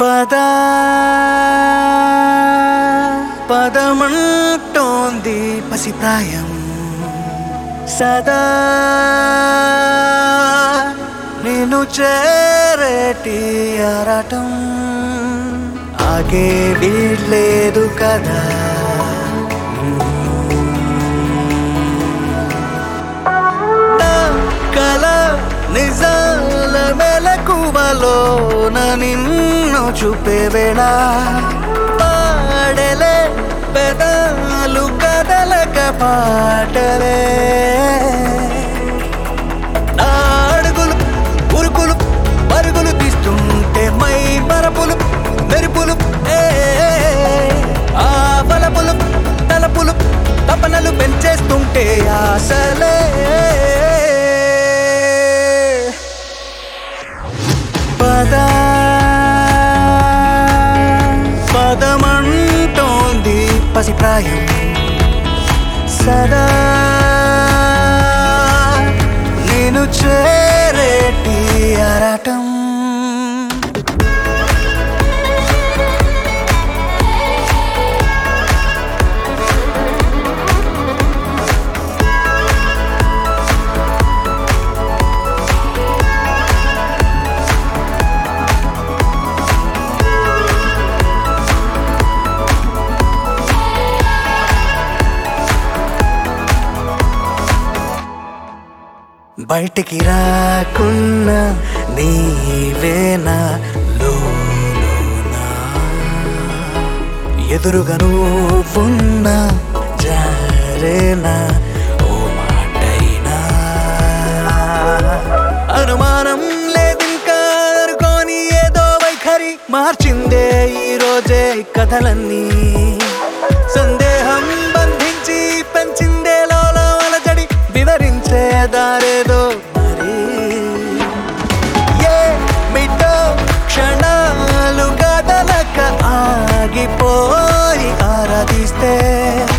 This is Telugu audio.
పద పదమంటోంది పసిప్రాయం సదా నేను చేరేటి ఆరాటం ఆగే వీడ్లేదు కదా నా కల నిజాల మెలకువలోన నిన్ను చూపే వేళ పాడలే పెదాలు కదలక పాటలే నా అడుగులు ఉరుకులు పరుగులు తీస్తుంటే మై మరపులు మెరుపులు ఏ ఆ బలపులు తలపులు తపనలు పెంచేస్తుంటే ఆశలే పద పదమంటోంది పసిప్రాయం సదా నేను చేరేటి ఆరాటం బయటికి రాకున్నా నీవేనా లోలోనా ఎదురుగా నువ్వున్నా జారేనా ఓ మాటైనా అనుమానం లేదింకా అనుకోని ఏదో వైఖరి మార్చిందే ఈ రోజే కథలన్నీ సందేహం బంధించి పెంచిందే లోలో అలజడి వివరించే దారేదో మరి ఏ మిటో క్షణాలు కదలక ఆగిపోయి ఆరాధిస్తే